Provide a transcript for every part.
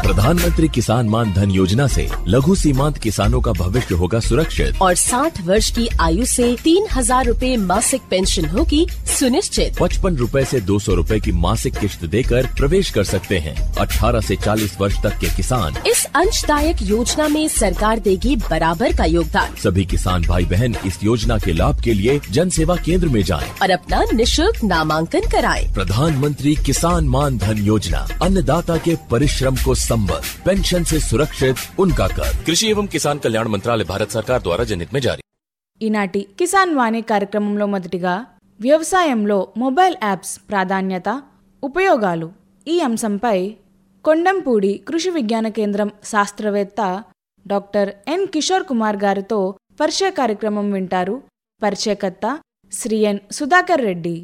प्रधानमंत्री किसान मान धन योजना से लघु सीमांत किसानों का भविष्य होगा सुरक्षित और 60 वर्ष की आयु से तीन हजार रूपए मासिक पेंशन होगी सुनिश्चित पचपन रूपए से दो सौ रूपए की मासिक किश्त देकर प्रवेश कर सकते हैं 18 से 40 वर्ष तक के किसान इस अंशदायक योजना में सरकार देगी बराबर का योगदान सभी किसान भाई बहन इस योजना के लाभ के लिए जन सेवा केंद्र में जाएं। और अपना निशुल्क नामांकन कराएं। प्रधानमंत्री किसान मान धन योजना अन्नदाता के परिश्रम को संबल पेंशन से सुरक्षित उनका कर कृषि एवं किसान कल्याण मंत्रालय भारत सरकार द्वारा जनहित में जारी ఈనాటి కిసాన్ వాణి కార్యక్రమంలో మొదటిగా వ్యవసాయంలో మొబైల్ యాప్స్ ప్రాధాన్యత ఉపయోగాలు ఈ అంశంపై కొండంపూడి కృషి విజ్ఞాన కేంద్రం శాస్త్రవేత్త డాక్టర్ ఎన్ కిషోర్ కుమార్ గారితో పరిచయ కార్యక్రమం వింటారు పరిచయకర్త శ్రీ ఎన్ సుధాకర్ రెడ్డి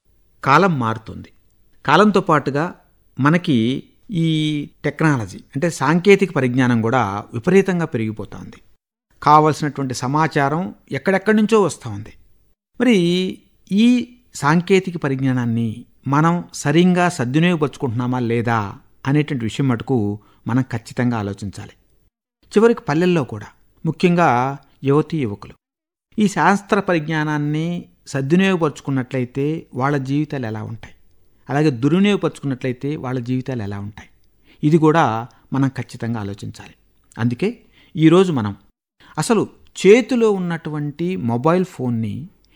కాలం మారుతుంది కాలంతో పాటుగా మనకి ఈ టెక్నాలజీ అంటే సాంకేతిక పరిజ్ఞానం కూడా విపరీతంగా పెరిగిపోతుంది కావలసినటువంటి సమాచారం ఎక్కడెక్కడి నుంచో వస్తూ ఉంది మరి ఈ సాంకేతిక పరిజ్ఞానాన్ని మనం సరిగ్గా సద్వినియోగపరుచుకుంటున్నామా లేదా అనేటువంటి విషయం మటుకు మనం ఖచ్చితంగా ఆలోచించాలి చివరికి పల్లెల్లో కూడా ముఖ్యంగా యువతీ యువకులు ఈ శాస్త్ర పరిజ్ఞానాన్ని సద్వినియోగపరుచుకున్నట్లయితే వాళ్ళ జీవితాలు ఎలా ఉంటాయి అలాగే దుర్వినియోగపరుచుకున్నట్లయితే వాళ్ళ జీవితాలు ఎలా ఉంటాయి ఇది కూడా మనం ఖచ్చితంగా ఆలోచించాలి అందుకే ఈరోజు మనం అసలు చేతిలో ఉన్నటువంటి మొబైల్ ఫోన్ని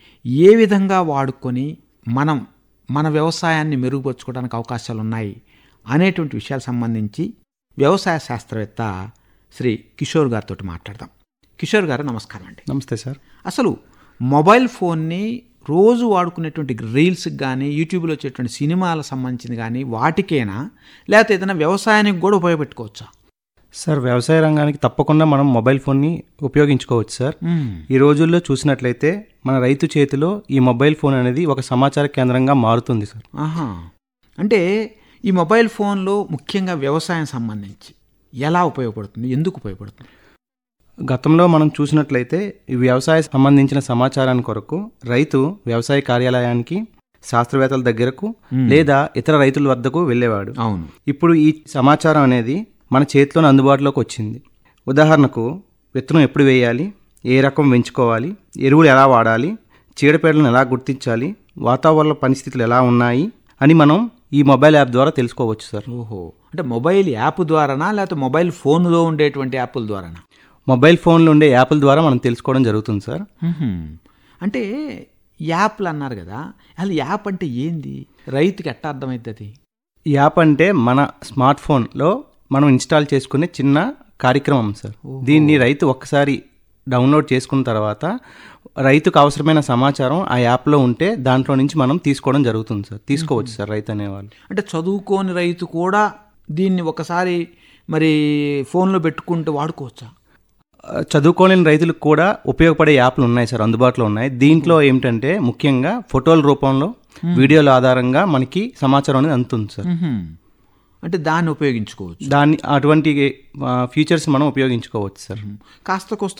ఏ విధంగా వాడుకొని మనం మన వ్యవసాయాన్ని మెరుగుపరుచుకోవడానికి అవకాశాలు ఉన్నాయి అనేటువంటి విషయాలకు సంబంధించి వ్యవసాయ శాస్త్రవేత్త శ్రీ కిషోర్ గారితో మాట్లాడదాం కిషోర్ గారు నమస్కారం అండి నమస్తే సార్ అసలు మొబైల్ ఫోన్ని రోజు వాడుకునేటువంటి రీల్స్కి కానీ యూట్యూబ్లో వచ్చేటువంటి సినిమాలకు సంబంధించింది కానీ వాటికేనా లేకపోతే ఏదైనా వ్యవసాయానికి కూడా ఉపయోగపెట్టుకోవచ్చా సార్ వ్యవసాయ రంగానికి తప్పకుండా మనం మొబైల్ ఫోన్ని ఉపయోగించుకోవచ్చు సార్ ఈ రోజుల్లో చూసినట్లయితే మన రైతు చేతిలో ఈ మొబైల్ ఫోన్ అనేది ఒక సమాచార కేంద్రంగా మారుతుంది సార్ ఆహా అంటే ఈ మొబైల్ ఫోన్లో ముఖ్యంగా వ్యవసాయం సంబంధించి ఎలా ఉపయోగపడుతుంది ఎందుకు ఉపయోగపడుతుంది గతంలో మనం చూసినట్లయితే ఈ వ్యవసాయ సంబంధించిన సమాచారాన్ని కొరకు రైతు వ్యవసాయ కార్యాలయానికి శాస్త్రవేత్తల దగ్గరకు లేదా ఇతర రైతుల వద్దకు వెళ్ళేవాడు అవును ఇప్పుడు ఈ సమాచారం అనేది మన చేతిలోనే అందుబాటులోకి వచ్చింది ఉదాహరణకు విత్తనం ఎప్పుడు వేయాలి ఏ రకం పెంచుకోవాలి ఎరువులు ఎలా వాడాలి చీడపీడలను ఎలా గుర్తించాలి వాతావరణ పరిస్థితులు ఎలా ఉన్నాయి అని మనం ఈ మొబైల్ యాప్ ద్వారా తెలుసుకోవచ్చు సార్ ఓహో అంటే మొబైల్ యాప్ ద్వారానా లేకపోతే మొబైల్ ఫోన్లో ఉండేటువంటి యాప్ల ద్వారానా మొబైల్ ఫోన్లో ఉండే యాప్ల ద్వారా మనం తెలుసుకోవడం జరుగుతుంది సార్ మ్మ్హ్మ్. అంటే యాప్లు అన్నారు కదా అసలు యాప్ అంటే ఏంది రైతుకి ఎట్టా అర్థమవుతుంది ఈ యాప్ అంటే మన స్మార్ట్ ఫోన్లో మనం ఇన్స్టాల్ చేసుకునే చిన్న కార్యక్రమం సార్ దీన్ని రైతు ఒక్కసారి డౌన్లోడ్ చేసుకున్న తర్వాత రైతుకు అవసరమైన సమాచారం ఆ యాప్లో ఉంటే దాంట్లో నుంచి మనం తీసుకోవడం జరుగుతుంది సార్ తీసుకోవచ్చు సార్ రైతు అనేవాళ్ళు అంటే చదువుకోని రైతు కూడా దీన్ని ఒకసారి మరి ఫోన్లో పెట్టుకుంటూ వాడుకోవచ్చా ఆ, చదువుకోలేని రైతులకు కూడా ఉపయోగపడే యాప్లు ఉన్నాయి సార్ అందుబాటులో ఉన్నాయి దీంట్లో ఏమిటంటే ముఖ్యంగా ఫోటోల రూపంలో వీడియోల ఆధారంగా మనకి సమాచారం అనేది అందుతుంది సార్ మ్మ్హ్మ్. అంటే దాన్ని ఉపయోగించుకోవచ్చు దాన్ని అటువంటి ఫీచర్స్ మనం ఉపయోగించుకోవచ్చు సార్ కాస్త కోస్త